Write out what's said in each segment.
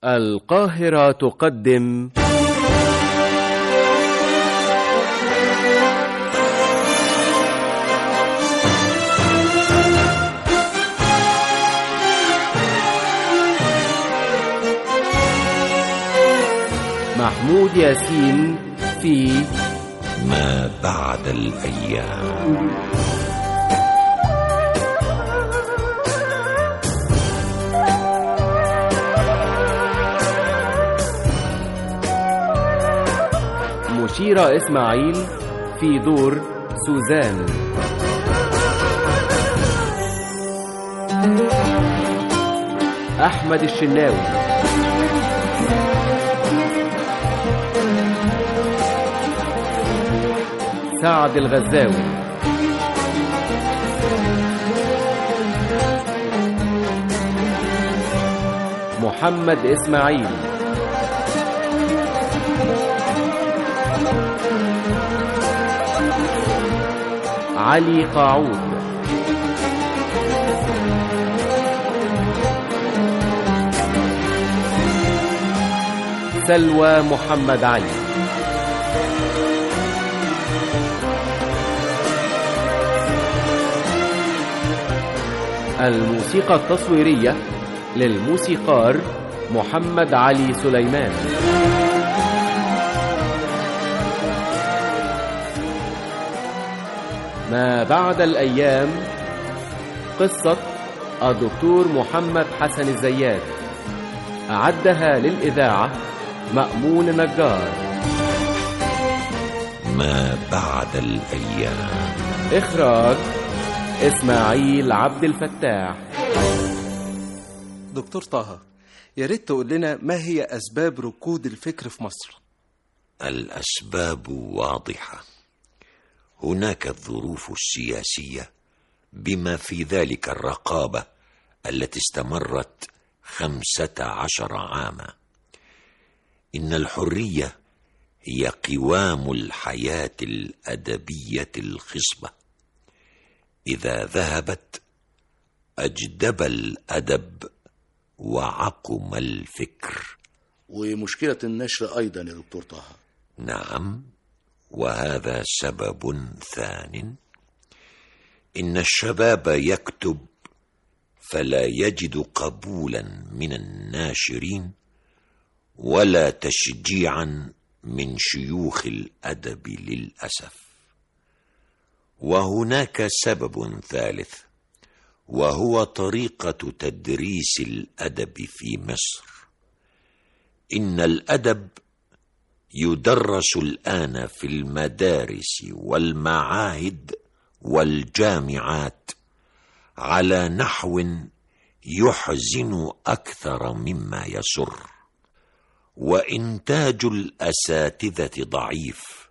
القاهرة تقدم محمود ياسين في ما بعد الأيام مشيرة إسماعيل في دور سوزان أحمد الشناوي سعد الغزاوي محمد إسماعيل علي قاعود سلوى محمد علي الموسيقى التصويرية للموسيقار محمد علي سليمان ما بعد الأيام قصة الدكتور محمد حسن الزيات أعدها للإذاعة مأمون نجار ما بعد الأيام إخراج إسماعيل عبد الفتاح دكتور طه يا ريت تقول لنا ما هي أسباب ركود الفكر في مصر الأسباب واضحة هناك الظروف السياسية بما في ذلك الرقابة التي استمرت خمسة عشر عاما إن الحرية هي قوام الحياة الأدبية الخصبة إذا ذهبت أجدب الأدب وعقم الفكر ومشكلة النشر أيضا يا دكتور طه نعم وهذا سبب ثان ان الشباب يكتب فلا يجد قبولا من الناشرين ولا تشجيعا من شيوخ الادب للاسف وهناك سبب ثالث وهو طريقه تدريس الادب في مصر ان الادب يدرس الان في المدارس والمعاهد والجامعات على نحو يحزن اكثر مما يسر وانتاج الاساتذه ضعيف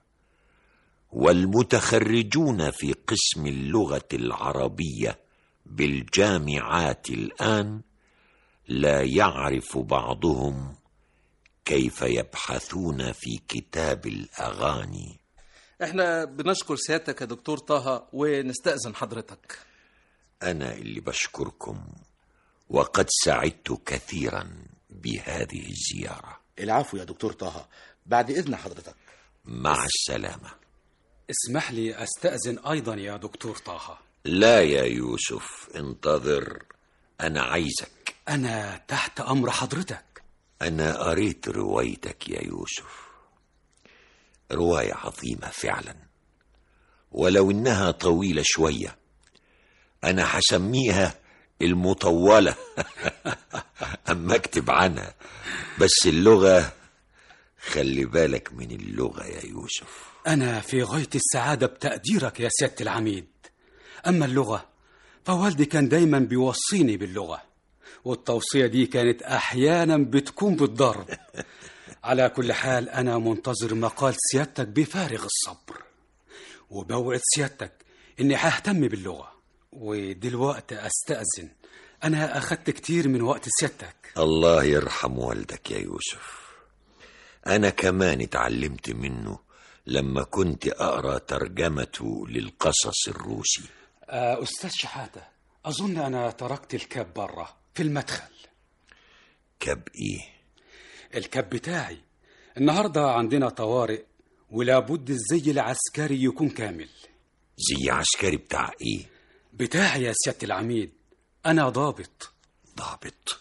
والمتخرجون في قسم اللغه العربيه بالجامعات الان لا يعرف بعضهم كيف يبحثون في كتاب الاغاني احنا بنشكر سيادتك يا دكتور طه ونستأذن حضرتك انا اللي بشكركم وقد سعدت كثيرا بهذه الزياره العفو يا دكتور طه بعد إذن حضرتك مع السلامه اسمح لي استأذن أيضا يا دكتور طه لا يا يوسف انتظر انا عايزك أنا تحت أمر حضرتك انا قريت روايتك يا يوسف روايه عظيمه فعلا ولو انها طويله شويه انا حسميها المطوله اما اكتب عنها بس اللغه خلي بالك من اللغه يا يوسف أنا في غاية السعادة بتقديرك يا سيادة العميد أما اللغة فوالدي كان دايما بيوصيني باللغة والتوصية دي كانت أحيانا بتكون بالضرب على كل حال أنا منتظر مقال سيادتك بفارغ الصبر وبوعد سيادتك إني ههتم باللغة ودلوقتي أستأذن أنا أخدت كتير من وقت سيادتك الله يرحم والدك يا يوسف انا كمان اتعلمت منه لما كنت اقرا ترجمته للقصص الروسي آه، أستاذ شحاتة أظن أنا تركت الكاب برا في المدخل كاب ايه الكاب بتاعي النهاردة عندنا طوارئ ولابد الزي العسكري يكون كامل زي عسكري بتاع ايه بتاعي يا سيادة العميد أنا ضابط ضابط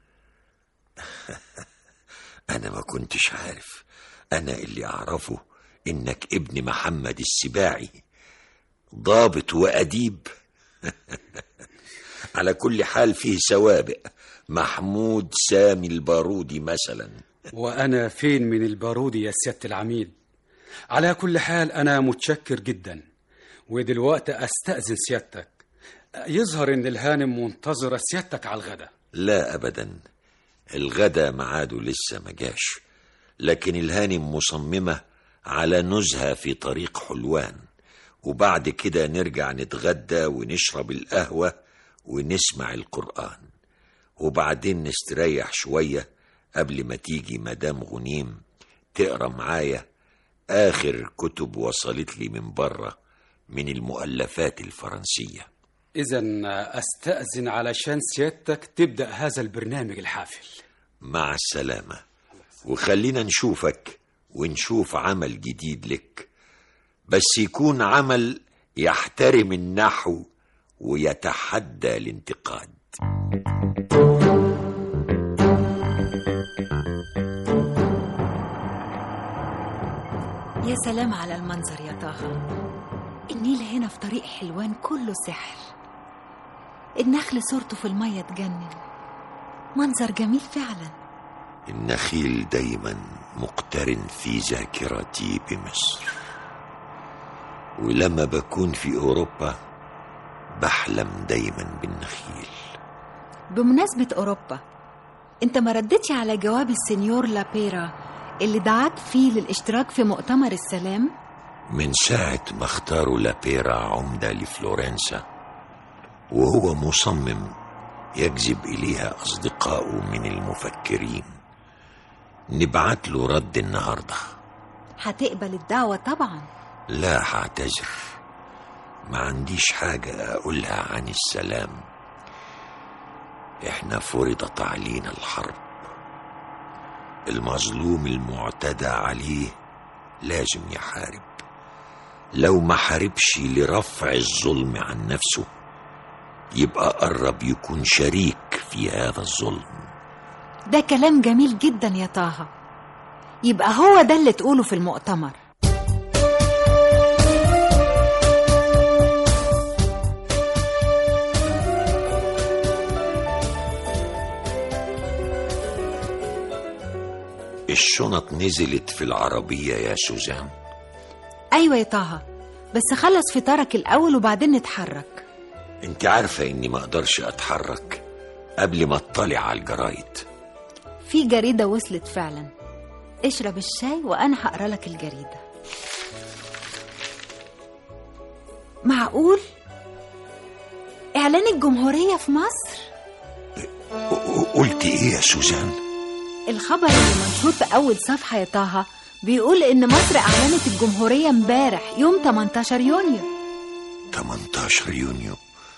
انا ما كنتش عارف انا اللي اعرفه انك ابن محمد السباعي ضابط واديب على كل حال فيه سوابق محمود سامي البارودي مثلا وأنا فين من البارودي يا سيادة العميد على كل حال أنا متشكر جدا ودلوقتي أستأذن سيادتك يظهر إن الهانم منتظرة سيادتك على الغدا لا ابدا الغدا ميعاده لسه ما جاش لكن الهانم مصممه على نزهه في طريق حلوان وبعد كده نرجع نتغدى ونشرب القهوه ونسمع القران وبعدين نستريح شويه قبل ما تيجي مدام غنيم تقرا معايا اخر كتب وصلت لي من بره من المؤلفات الفرنسيه إذا أستأذن علشان سيادتك تبدأ هذا البرنامج الحافل مع السلامة وخلينا نشوفك ونشوف عمل جديد لك بس يكون عمل يحترم النحو ويتحدى الانتقاد يا سلام على المنظر يا طه النيل هنا في طريق حلوان كله سحر النخل صورته في المية تجنن منظر جميل فعلا النخيل دايما مقترن في ذاكرتي بمصر ولما بكون في أوروبا بحلم دايما بالنخيل بمناسبة أوروبا أنت ما ردتش على جواب السنيور لابيرا اللي دعاك فيه للاشتراك في مؤتمر السلام من ساعة ما اختاروا لابيرا عمدة لفلورنسا وهو مصمم يجذب إليها أصدقائه من المفكرين نبعت له رد النهارده هتقبل الدعوة طبعا لا هعتذر ما عنديش حاجة أقولها عن السلام إحنا فرضت علينا الحرب المظلوم المعتدى عليه لازم يحارب لو ما حاربش لرفع الظلم عن نفسه يبقى قرب يكون شريك في هذا الظلم ده كلام جميل جدا يا طه يبقى هو ده اللي تقوله في المؤتمر الشنط نزلت في العربية يا سوزان أيوة يا طه بس خلص فطارك الأول وبعدين نتحرك انت عارفة اني ما اقدرش اتحرك قبل ما اطلع على الجرايد في جريدة وصلت فعلا اشرب الشاي وأنا هقرا لك الجريدة معقول؟ إعلان الجمهورية في مصر قلت ايه يا سوزان الخبر اللي منشور في أول صفحة يا طه بيقول إن مصر أعلنت الجمهورية امبارح يوم 18 يونيو 18 يونيو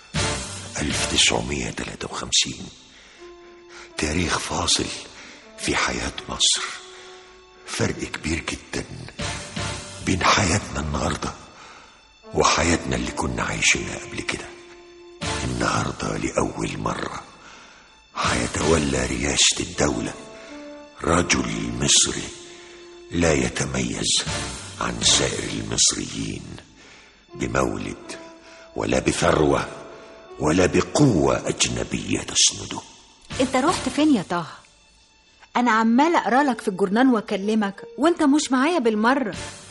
1953 تاريخ فاصل في حياة مصر فرق كبير جدا بين حياتنا النهاردة وحياتنا اللي كنا عايشينها قبل كده النهاردة لأول مرة هيتولى رئاسة الدولة رجل مصري لا يتميز عن سائر المصريين بمولد ولا بثروة ولا بقوة أجنبية تسنده أنت رحت فين يا طه؟ أنا عمالة أقرا لك في الجورنال وأكلمك وأنت مش معايا بالمرة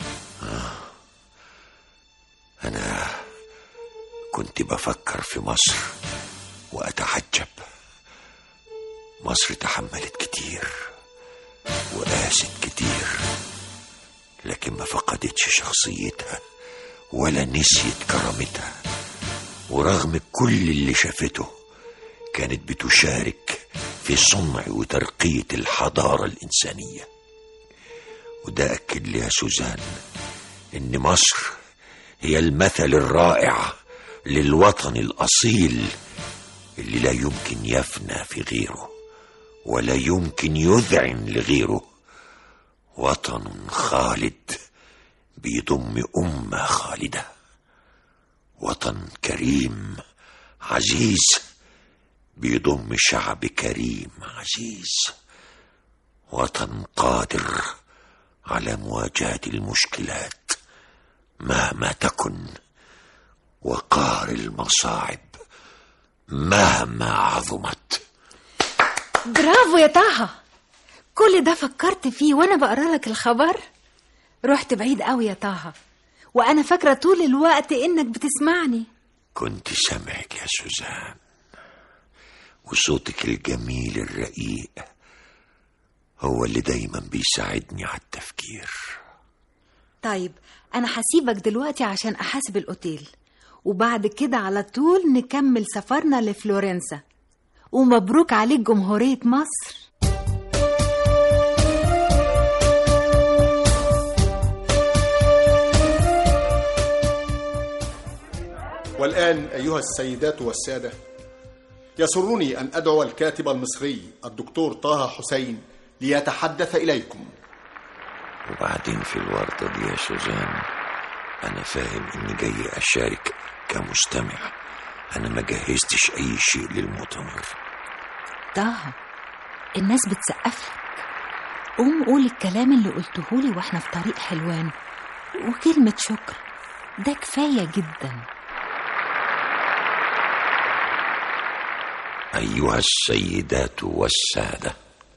أنا كنت بفكر في مصر وأتعجب مصر تحملت كتير وقاست كتير لكن ما فقدتش شخصيتها ولا نسيت كرامتها ورغم كل اللي شافته كانت بتشارك في صنع وترقية الحضارة الإنسانية وده أكد لي يا سوزان إن مصر هي المثل الرائع للوطن الأصيل اللي لا يمكن يفنى في غيره ولا يمكن يذعن لغيره وطن خالد بيضم أمة خالدة وطن كريم عزيز بيضم شعب كريم عزيز وطن قادر على مواجهة المشكلات مهما تكن وقار المصاعب مهما عظمت برافو يا طه كل ده فكرت فيه وانا بقرا لك الخبر رحت بعيد قوي يا طه وانا فاكره طول الوقت انك بتسمعني كنت سامعك يا سوزان وصوتك الجميل الرقيق هو اللي دايما بيساعدني على التفكير طيب انا هسيبك دلوقتي عشان احاسب الاوتيل وبعد كده على طول نكمل سفرنا لفلورنسا ومبروك عليك جمهورية مصر والآن أيها السيدات والسادة يسرني أن أدعو الكاتب المصري الدكتور طه حسين ليتحدث إليكم وبعدين في الوردة دي يا سوزان أنا فاهم إني جاي أشارك كمستمع أنا ما جهزتش أي شيء للمؤتمر طه الناس بتسقف لك قوم قول الكلام اللي قلتهولي واحنا في طريق حلوان وكلمة شكر ده كفاية جدا أيها السيدات والسادة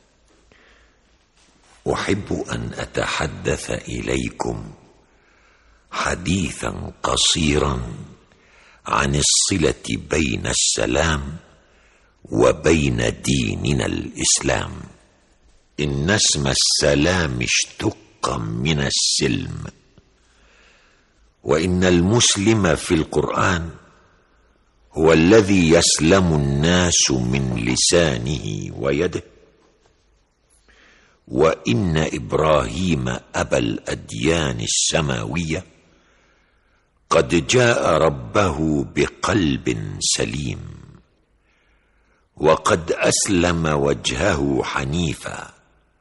أحب أن أتحدث إليكم حديثا قصيرا عن الصلة بين السلام وبين ديننا الإسلام إن اسم السلام اشتق من السلم وإن المسلم في القرآن هو الذي يسلم الناس من لسانه ويده وان ابراهيم ابا الاديان السماويه قد جاء ربه بقلب سليم وقد اسلم وجهه حنيفا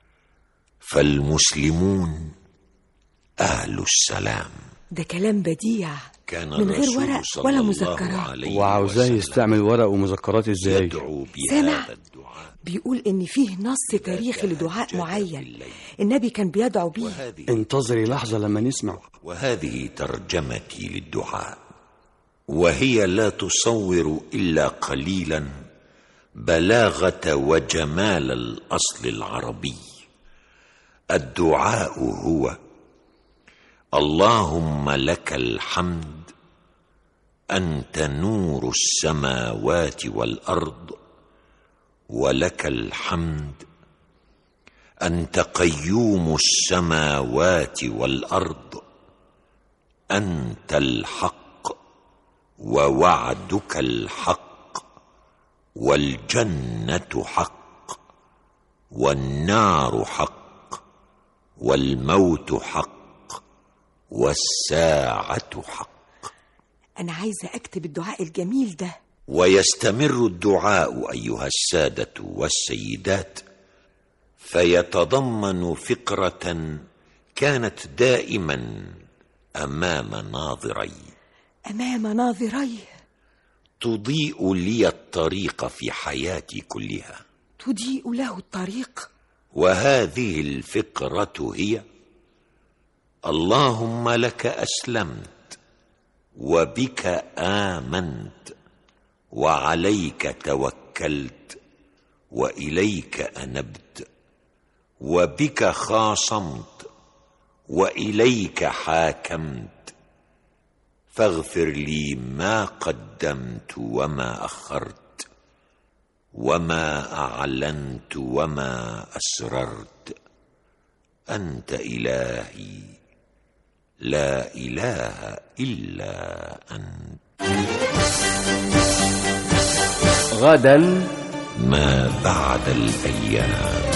فالمسلمون اهل السلام ده كلام بديع كان من غير الرسول ورق صلى ولا الله مذكرات. عليه وعاوزاه وسلم يستعمل ورق ومذكرات ازاي يدعو سامع؟ بهذا الدعاء بيقول إن فيه نص تاريخي لدعاء تهجد معين بالليل. النبي كان بيدعو بيه وهذه انتظري لحظة لما نسمع وهذه ترجمتي للدعاء وهي لا تصور الا قليلا بلاغه وجمال الاصل العربي الدعاء هو اللهم لك الحمد انت نور السماوات والارض ولك الحمد انت قيوم السماوات والارض انت الحق ووعدك الحق والجنه حق والنار حق والموت حق والساعه حق أنا عايزة أكتب الدعاء الجميل ده ويستمر الدعاء ايها الساده والسيدات فيتضمن فكره كانت دائما امام ناظري أمام ناظريه تضيء لي الطريق في حياتي كلها تضيء له الطريق وهذه الفكره هي اللهم لك اسلمت وبك امنت وعليك توكلت واليك انبت وبك خاصمت واليك حاكمت فاغفر لي ما قدمت وما اخرت وما اعلنت وما اسررت انت الهي لا اله الا انت غدا ما بعد الايام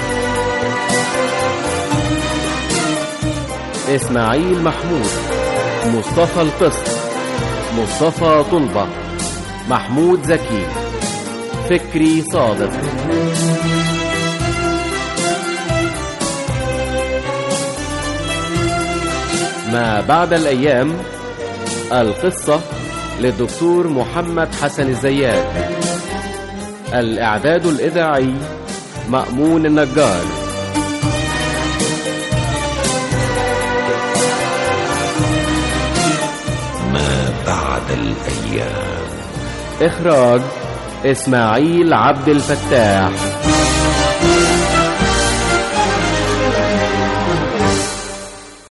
إسماعيل محمود مصطفى القسط مصطفى طلبة محمود زكي فكري صادق ما بعد الأيام القصة للدكتور محمد حسن الزيات الإعداد الإذاعي مأمون النجار ما بعد الأيام إخراج إسماعيل عبد الفتاح